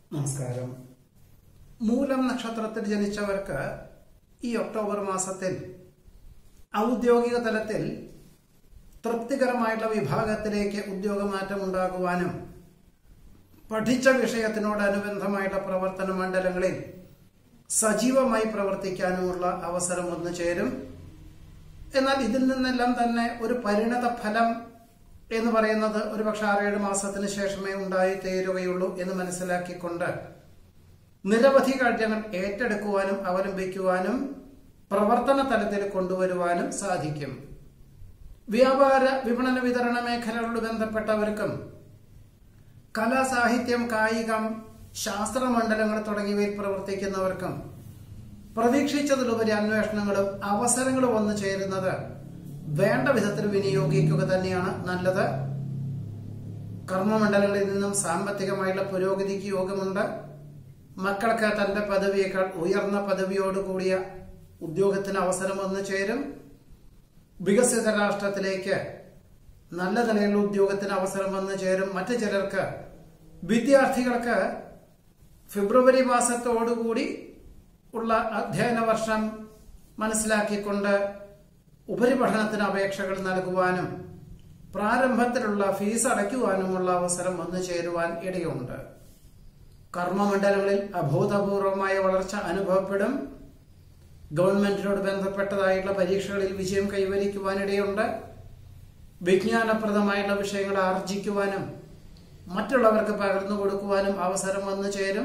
നമസ്കാരം മൂലം നക്ഷത്രത്തിൽ ജനിച്ചവർക്ക് ഈ ഒക്ടോബർ മാസത്തിൽ ഔദ്യോഗിക തലത്തിൽ തൃപ്തികരമായിട്ടുള്ള വിഭാഗത്തിലേക്ക് ഉദ്യോഗമാറ്റം ഉണ്ടാകുവാനും പഠിച്ച വിഷയത്തിനോടനുബന്ധമായിട്ടുള്ള പ്രവർത്തന മണ്ഡലങ്ങളിൽ സജീവമായി പ്രവർത്തിക്കാനുമുള്ള അവസരം വന്നു ചേരും എന്നാൽ ഇതിൽ നിന്നെല്ലാം തന്നെ ഒരു പരിണത ഫലം എന്ന് പറയുന്നത് ഒരു പക്ഷെ ആറേഴ് മാസത്തിന് ശേഷമേ ഉണ്ടായി തീരുകയുള്ളൂ എന്ന് മനസ്സിലാക്കിക്കൊണ്ട് നിരവധി കാര്യങ്ങൾ ഏറ്റെടുക്കുവാനും അവലംബിക്കുവാനും പ്രവർത്തന തലത്തിൽ കൊണ്ടുവരുവാനും സാധിക്കും വ്യാപാര വിപണന വിതരണ മേഖലകളോട് ബന്ധപ്പെട്ടവർക്കും കലാ സാഹിത്യം കായികം ശാസ്ത്രമണ്ഡലങ്ങൾ തുടങ്ങിയവയിൽ പ്രവർത്തിക്കുന്നവർക്കും പ്രതീക്ഷിച്ചതിലുപരി അന്വേഷണങ്ങളും അവസരങ്ങളും വന്നു ചേരുന്നത് വേണ്ട വിധത്തിൽ വിനിയോഗിക്കുക തന്നെയാണ് നല്ലത് കർമ്മമണ്ഡലങ്ങളിൽ നിന്നും സാമ്പത്തികമായുള്ള പുരോഗതിക്ക് യോഗമുണ്ട് മക്കൾക്ക് തന്റെ പദവിയേക്കാൾ ഉയർന്ന പദവിയോടുകൂടിയ ഉദ്യോഗത്തിന് അവസരം വന്നു ചേരും വികസിത രാഷ്ട്രത്തിലേക്ക് നല്ല നിലയിലുള്ള ഉദ്യോഗത്തിന് അവസരം വന്നു ചേരും മറ്റു ചിലർക്ക് വിദ്യാർത്ഥികൾക്ക് ഫെബ്രുവരി മാസത്തോടുകൂടി ഉള്ള അധ്യയന വർഷം മനസ്സിലാക്കിക്കൊണ്ട് ഉപരിപഠനത്തിന് അപേക്ഷകൾ നൽകുവാനും പ്രാരംഭത്തിലുള്ള ഫീസ് അടയ്ക്കുവാനുമുള്ള അവസരം വന്നു ചേരുവാൻ ഇടയുണ്ട് കർമ്മമണ്ഡലങ്ങളിൽ അഭൂതപൂർവമായ വളർച്ച അനുഭവപ്പെടും ഗവൺമെന്റിനോട് ബന്ധപ്പെട്ടതായിട്ടുള്ള പരീക്ഷകളിൽ വിജയം കൈവരിക്കുവാനിടയുണ്ട് വിജ്ഞാനപ്രദമായുള്ള വിഷയങ്ങൾ ആർജിക്കുവാനും മറ്റുള്ളവർക്ക് പകർന്നു കൊടുക്കുവാനും അവസരം വന്നു ചേരും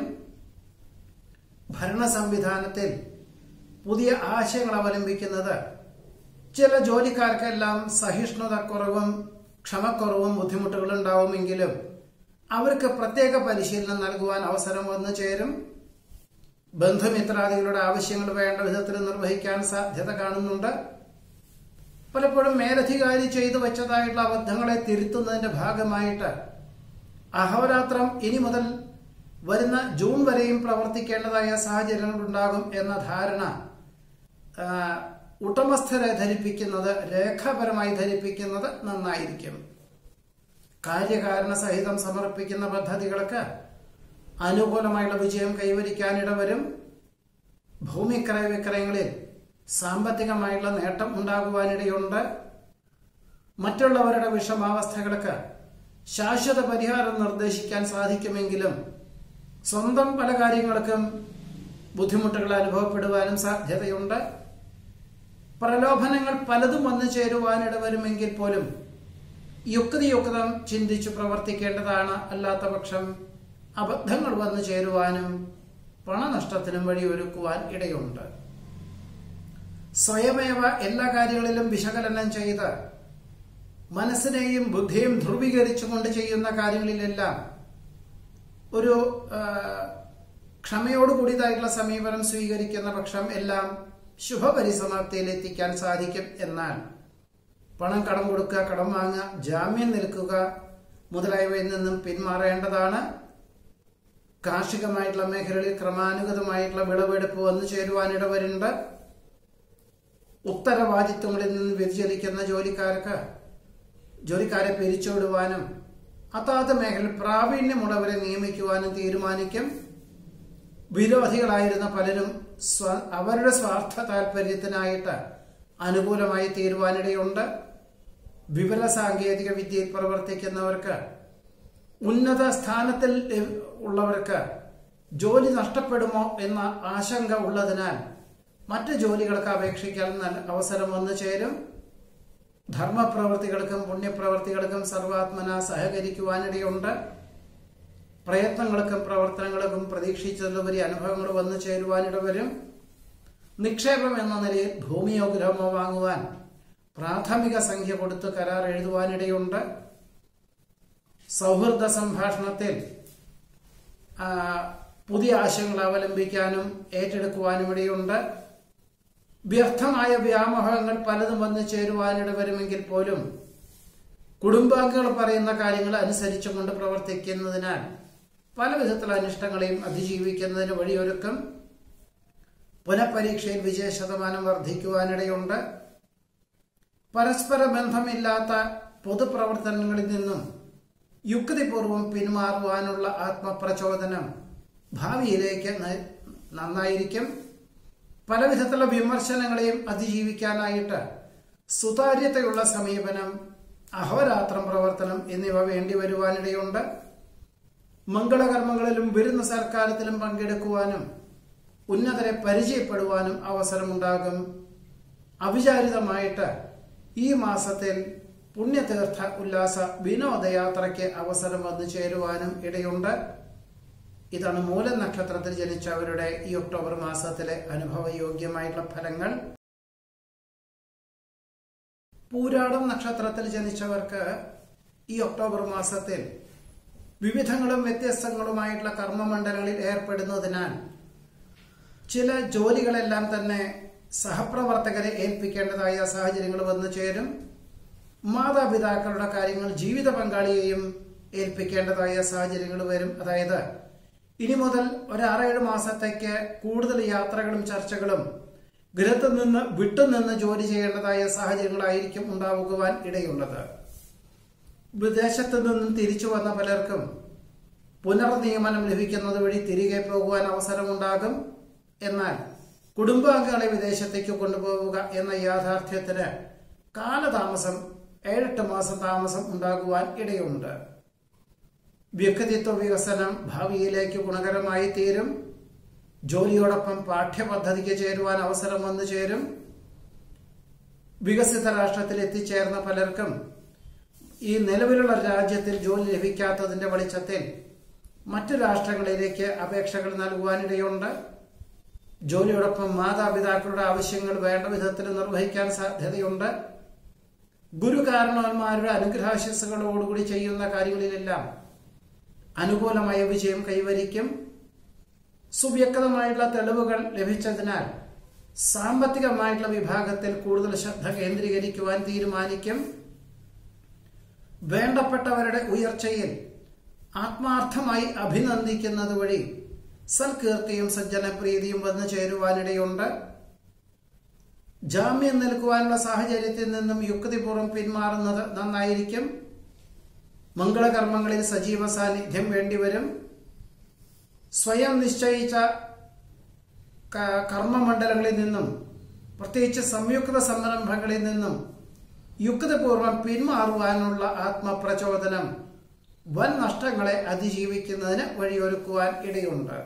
ഭരണ സംവിധാനത്തിൽ പുതിയ ആശയങ്ങൾ അവലംബിക്കുന്നത് ചില ജോലിക്കാർക്കെല്ലാം സഹിഷ്ണുത കുറവും ക്ഷമക്കുറവും ബുദ്ധിമുട്ടുകൾ ഉണ്ടാവുമെങ്കിലും അവർക്ക് പ്രത്യേക പരിശീലനം നൽകുവാൻ അവസരം വന്നു ചേരും ബന്ധുമിത്രാദികളുടെ ആവശ്യങ്ങൾ വേണ്ട വിധത്തിൽ നിർവഹിക്കാൻ സാധ്യത കാണുന്നുണ്ട് പലപ്പോഴും മേലധികാരി ചെയ്തു വെച്ചതായിട്ടുള്ള അബദ്ധങ്ങളെ തിരുത്തുന്നതിന്റെ ഭാഗമായിട്ട് അഹോരാത്രം ഇനി മുതൽ വരുന്ന ജൂൺ വരെയും പ്രവർത്തിക്കേണ്ടതായ സാഹചര്യങ്ങൾ ഉണ്ടാകും എന്ന ധാരണ ഉടമസ്ഥരെ ധരിപ്പിക്കുന്നത് രേഖാപരമായി ധരിപ്പിക്കുന്നത് നന്നായിരിക്കും കാര്യകാരണ സഹിതം സമർപ്പിക്കുന്ന പദ്ധതികൾക്ക് അനുകൂലമായുള്ള വിജയം കൈവരിക്കാനിടവരും ഭൂമി ക്രയവിക്രയങ്ങളിൽ സാമ്പത്തികമായുള്ള നേട്ടം ഉണ്ടാകുവാനിടയുണ്ട് മറ്റുള്ളവരുടെ വിഷമാവസ്ഥകൾക്ക് ശാശ്വത പരിഹാരം നിർദ്ദേശിക്കാൻ സാധിക്കുമെങ്കിലും സ്വന്തം പല കാര്യങ്ങൾക്കും ബുദ്ധിമുട്ടുകൾ അനുഭവപ്പെടുവാനും സാധ്യതയുണ്ട് പ്രലോഭനങ്ങൾ പലതും വന്നു ചേരുവാനിടവരുമെങ്കിൽ പോലും യുക്തിയുക്തം ചിന്തിച്ചു പ്രവർത്തിക്കേണ്ടതാണ് അല്ലാത്ത പക്ഷം അബദ്ധങ്ങൾ വന്നു ചേരുവാനും പണനഷ്ടത്തിനും വഴിയൊരുക്കുവാൻ ഇടയുണ്ട് സ്വയമേവ എല്ലാ കാര്യങ്ങളിലും വിശകലനം ചെയ്ത് മനസ്സിനെയും ബുദ്ധിയും ധ്രുവീകരിച്ചുകൊണ്ട് ചെയ്യുന്ന കാര്യങ്ങളിലെല്ലാം ഒരു ക്ഷമയോടുകൂടിയതായിട്ടുള്ള സമീപനം സ്വീകരിക്കുന്ന പക്ഷം എല്ലാം ശുഭപരിസമാപ്തിയിൽ എത്തിക്കാൻ സാധിക്കും എന്നാൽ പണം കടം കൊടുക്കുക കടം വാങ്ങുക ജാമ്യം നിൽക്കുക മുതലായവയിൽ നിന്നും പിന്മാറേണ്ടതാണ് കാർഷികമായിട്ടുള്ള മേഖലകളിൽ ക്രമാനുഗതമായിട്ടുള്ള വിളവെടുപ്പ് വന്നു ചേരുവാനിടവരുണ്ട് ഉത്തരവാദിത്വങ്ങളിൽ നിന്ന് വ്യതിചലിക്കുന്ന ജോലിക്കാർക്ക് ജോലിക്കാരെ പിരിച്ചുവിടുവാനും അതാത് മേഖലയിൽ പ്രാവീണ്യമുള്ളവരെ നിയമിക്കുവാനും തീരുമാനിക്കും വിരോധികളായിരുന്ന പലരും അവരുടെ സ്വാർത്ഥ താല്പര്യത്തിനായിട്ട് അനുകൂലമായി തീരുവാനിടയുണ്ട് വിവര സാങ്കേതിക വിദ്യയിൽ പ്രവർത്തിക്കുന്നവർക്ക് ഉന്നത സ്ഥാനത്തിൽ ഉള്ളവർക്ക് ജോലി നഷ്ടപ്പെടുമോ എന്ന ആശങ്ക ഉള്ളതിനാൽ മറ്റ് ജോലികൾക്ക് അപേക്ഷിക്കാൻ അവസരം വന്നു ചേരും ധർമ്മപ്രവർത്തികൾക്കും പുണ്യപ്രവർത്തികൾക്കും സർവാത്മന സഹകരിക്കുവാനിടയുണ്ട് പ്രയത്നങ്ങൾക്കും പ്രവർത്തനങ്ങൾക്കും പ്രതീക്ഷിച്ചതിലുപരി അനുഭവങ്ങൾ വന്നു ചേരുവാനിടവരും നിക്ഷേപം എന്ന നിലയിൽ ഭൂമിയോ ഗൃഹമോ വാങ്ങുവാൻ പ്രാഥമിക സംഖ്യ കൊടുത്ത് കരാർ എഴുതുവാനിടയുണ്ട് സൗഹൃദ സംഭാഷണത്തിൽ പുതിയ ആശയങ്ങൾ അവലംബിക്കാനും ഏറ്റെടുക്കുവാനും ഇടയുണ്ട് വ്യർത്ഥമായ വ്യാമോഹങ്ങൾ പലതും വന്നു ചേരുവാനിടവരുമെങ്കിൽ പോലും കുടുംബാംഗങ്ങൾ പറയുന്ന കാര്യങ്ങൾ അനുസരിച്ചുകൊണ്ട് പ്രവർത്തിക്കുന്നതിനാൽ പല വിധത്തിലുള്ള അനിഷ്ടങ്ങളെയും അതിജീവിക്കുന്നതിന് വഴിയൊരുക്കും പുനഃപരീക്ഷയിൽ വിജയ ശതമാനം വർദ്ധിക്കുവാനിടയുണ്ട് പരസ്പര ബന്ധമില്ലാത്ത പൊതുപ്രവർത്തനങ്ങളിൽ നിന്നും യുക്തിപൂർവം പിന്മാറുവാനുള്ള ആത്മപ്രചോദനം ഭാവിയിലേക്ക് ന- നന്നായിരിക്കും പല വിധത്തിലുള്ള വിമർശനങ്ങളെയും അതിജീവിക്കാനായിട്ട് സുതാര്യതയുള്ള സമീപനം അഹോരാത്രം പ്രവർത്തനം എന്നിവ വേണ്ടി വരുവാനിടയുണ്ട് മംഗളകർമ്മങ്ങളിലും വിരുന്ന സൽക്കാരത്തിലും പങ്കെടുക്കുവാനും ഉന്നതരെ പരിചയപ്പെടുവാനും അവസരമുണ്ടാകും അവിചാരിതമായിട്ട് ഈ മാസത്തിൽ പുണ്യതീർത്ഥ ഉല്ലാസ വിനോദയാത്രയ്ക്ക് അവസരം വന്നു ചേരുവാനും ഇടയുണ്ട് ഇതാണ് മൂല നക്ഷത്രത്തിൽ ജനിച്ചവരുടെ ഈ ഒക്ടോബർ മാസത്തിലെ അനുഭവയോഗ്യമായിട്ടുള്ള ഫലങ്ങൾ പൂരാടം നക്ഷത്രത്തിൽ ജനിച്ചവർക്ക് ഈ ഒക്ടോബർ മാസത്തിൽ വിവിധങ്ങളും വ്യത്യസ്തങ്ങളുമായിട്ടുള്ള കർമ്മമണ്ഡലങ്ങളിൽ ഏർപ്പെടുന്നതിനാൽ ചില ജോലികളെല്ലാം തന്നെ സഹപ്രവർത്തകരെ ഏൽപ്പിക്കേണ്ടതായ സാഹചര്യങ്ങൾ വന്നു ചേരും മാതാപിതാക്കളുടെ കാര്യങ്ങൾ ജീവിത പങ്കാളിയെയും ഏൽപ്പിക്കേണ്ടതായ സാഹചര്യങ്ങൾ വരും അതായത് ഇനി മുതൽ ഒരു ആറേഴ് മാസത്തേക്ക് കൂടുതൽ യാത്രകളും ചർച്ചകളും ഗൃഹത്തിൽ നിന്ന് വിട്ടുനിന്ന് ജോലി ചെയ്യേണ്ടതായ സാഹചര്യങ്ങളായിരിക്കും ഉണ്ടാകുവാൻ ഇടയുള്ളത് വിദേശത്ത് നിന്നും തിരിച്ചു വന്ന പലർക്കും പുനർനിയമനം ലഭിക്കുന്നത് വഴി തിരികെ പോകുവാൻ അവസരമുണ്ടാകും എന്നാൽ കുടുംബാംഗങ്ങളെ വിദേശത്തേക്ക് കൊണ്ടുപോവുക എന്ന യാഥാർത്ഥ്യത്തിന് കാലതാമസം ഏഴെട്ട് മാസം താമസം ഉണ്ടാകുവാൻ ഇടയുണ്ട് വ്യക്തിത്വ വികസനം ഭാവിയിലേക്ക് ഗുണകരമായി തീരും ജോലിയോടൊപ്പം പാഠ്യപദ്ധതിക്ക് ചേരുവാൻ അവസരം വന്നു ചേരും വികസിത രാഷ്ട്രത്തിൽ എത്തിച്ചേർന്ന പലർക്കും ഈ നിലവിലുള്ള രാജ്യത്തിൽ ജോലി ലഭിക്കാത്തതിന്റെ വെളിച്ചത്തിൽ മറ്റു രാഷ്ട്രങ്ങളിലേക്ക് അപേക്ഷകൾ നൽകുവാനിടയുണ്ട് ജോലിയോടൊപ്പം മാതാപിതാക്കളുടെ ആവശ്യങ്ങൾ വേണ്ട വിധത്തിൽ നിർവഹിക്കാൻ സാധ്യതയുണ്ട് ഗുരുകാരണവന്മാരുടെ അനുഗ്രഹാശിസ്സുകളോടുകൂടി ചെയ്യുന്ന കാര്യങ്ങളിലെല്ലാം അനുകൂലമായ വിജയം കൈവരിക്കും സുവ്യക്തമായിട്ടുള്ള തെളിവുകൾ ലഭിച്ചതിനാൽ സാമ്പത്തികമായിട്ടുള്ള വിഭാഗത്തിൽ കൂടുതൽ ശ്രദ്ധ കേന്ദ്രീകരിക്കുവാൻ തീരുമാനിക്കും വേണ്ടപ്പെട്ടവരുടെ ഉയർച്ചയിൽ ആത്മാർത്ഥമായി അഭിനന്ദിക്കുന്നത് വഴി സൽകീർത്തിയും സജ്ജനപ്രീതിയും വന്നു ചേരുവാനിടയുണ്ട് ജാമ്യം നൽകുവാനുള്ള സാഹചര്യത്തിൽ നിന്നും യുക്തിപൂർവ്വം പിന്മാറുന്നത് നന്നായിരിക്കും മംഗളകർമ്മങ്ങളിൽ സജീവ സാന്നിധ്യം വേണ്ടിവരും സ്വയം നിശ്ചയിച്ച ക- കർമ്മമണ്ഡലങ്ങളിൽ നിന്നും പ്രത്യേകിച്ച് സംയുക്ത സംരംഭങ്ങളിൽ നിന്നും യുക്തിപൂർവ്വം പിന്മാറുവാനുള്ള ആത്മപ്രചോദനം വൻ നഷ്ടങ്ങളെ അതിജീവിക്കുന്നതിന് വഴിയൊരുക്കുവാൻ ഇടയുണ്ട്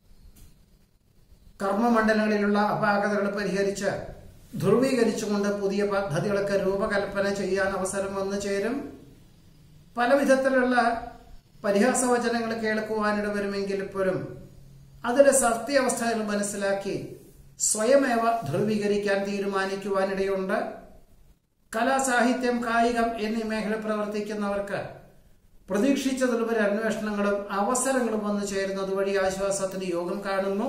കർമ്മമണ്ഡലങ്ങളിലുള്ള അപാകതകൾ പരിഹരിച്ച് ധ്രുവീകരിച്ചുകൊണ്ട് പുതിയ പദ്ധതികളൊക്കെ രൂപകൽപ്പന ചെയ്യാൻ അവസരം വന്നു ചേരും പല വിധത്തിലുള്ള പരിഹാസവചനങ്ങൾ കേൾക്കുവാനിട വരുമെങ്കിൽ പോലും അതിലെ സത്യാവസ്ഥകൾ മനസ്സിലാക്കി സ്വയമേവ ധ്രുവീകരിക്കാൻ തീരുമാനിക്കുവാനിടയുണ്ട് കലാ സാഹിത്യം കായികം എന്നീ മേഖല പ്രവർത്തിക്കുന്നവർക്ക് പ്രതീക്ഷിച്ചതിലുപരി അന്വേഷണങ്ങളും അവസരങ്ങളും വന്നു ചേരുന്നത് വഴി ആശ്വാസത്തിന് യോഗം കാണുന്നു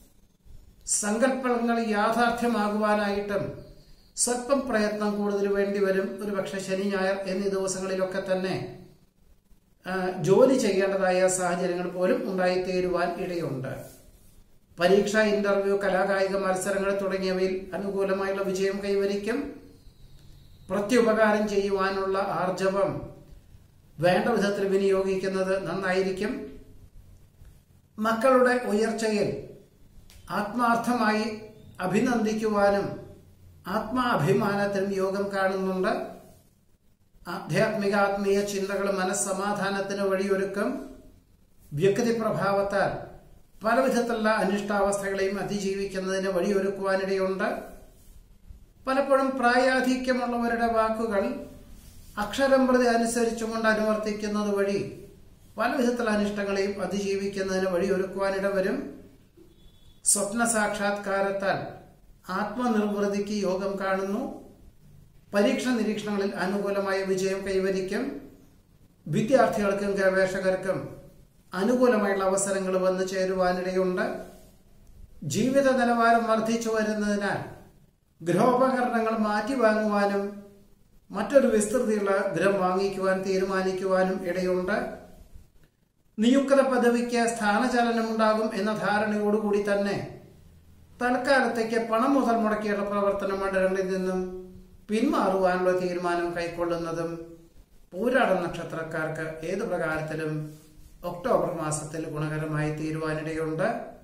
സങ്കല്പങ്ങൾ യാഥാർത്ഥ്യമാകുവാനായിട്ടും സ്വല്പം പ്രയത്നം കൂടുതൽ വേണ്ടിവരും ഒരുപക്ഷെ ശനി ഞായർ എന്നീ ദിവസങ്ങളിലൊക്കെ തന്നെ ആ, ജോലി ചെയ്യേണ്ടതായ സാഹചര്യങ്ങൾ പോലും ഉണ്ടായിത്തീരുവാൻ ഇടയുണ്ട് പരീക്ഷ ഇന്റർവ്യൂ കലാകായിക മത്സരങ്ങൾ തുടങ്ങിയവയിൽ അനുകൂലമായുള്ള വിജയം കൈവരിക്കും പ്രത്യുപകാരം ചെയ്യുവാനുള്ള ആർജവം വേണ്ട വിധത്തിൽ വിനിയോഗിക്കുന്നത് നന്നായിരിക്കും മക്കളുടെ ഉയർച്ചയിൽ ആത്മാർത്ഥമായി അഭിനന്ദിക്കുവാനും ആത്മാഭിമാനത്തിനും യോഗം കാണുന്നുണ്ട് ആധ്യാത്മിക ആത്മീയ ചിന്തകൾ മനസ്സമാധാനത്തിന് വഴിയൊരുക്കും വ്യക്തി പ്രഭാവത്താൽ പല വിധത്തിലുള്ള അനിഷ്ടാവസ്ഥകളെയും അതിജീവിക്കുന്നതിന് വഴിയൊരുക്കുവാനിടയുണ്ട് പലപ്പോഴും പ്രായാധിക്യമുള്ളവരുടെ വാക്കുകൾ അക്ഷരം പ്രതി അനുസരിച്ചുകൊണ്ട് അനുവർത്തിക്കുന്നത് വഴി പല വിധത്തിലുള്ള അനിഷ്ടങ്ങളെയും അതിജീവിക്കുന്നതിന് വഴിയൊരുക്കുവാനിട വരും സ്വപ്ന സാക്ഷാത്കാരത്താൽ ആത്മനിർവൃതിക്ക് യോഗം കാണുന്നു പരീക്ഷ നിരീക്ഷണങ്ങളിൽ അനുകൂലമായ വിജയം കൈവരിക്കും വിദ്യാർത്ഥികൾക്കും ഗവേഷകർക്കും അനുകൂലമായുള്ള അവസരങ്ങൾ വന്നു ചേരുവാനിടയുണ്ട് ജീവിത നിലവാരം വർദ്ധിച്ചു വരുന്നതിനാൽ ഗൃഹോപകരണങ്ങൾ മാറ്റി വാങ്ങുവാനും മറ്റൊരു വിസ്തൃതിയുള്ള ഗൃഹം വാങ്ങിക്കുവാൻ തീരുമാനിക്കുവാനും ഇടയുണ്ട് നിയുക്ത പദവിക്ക് സ്ഥാനചലനമുണ്ടാകും എന്ന ധാരണയോടുകൂടി തന്നെ തൽക്കാലത്തേക്ക് പണം മുതൽ മുടക്കിയുള്ള പ്രവർത്തന മണ്ഡലങ്ങളിൽ നിന്നും പിന്മാറുവാനുള്ള തീരുമാനം കൈക്കൊള്ളുന്നതും പൂരാട നക്ഷത്രക്കാർക്ക് ഏതു പ്രകാരത്തിലും ഒക്ടോബർ മാസത്തിൽ ഗുണകരമായി തീരുവാനിടയുണ്ട്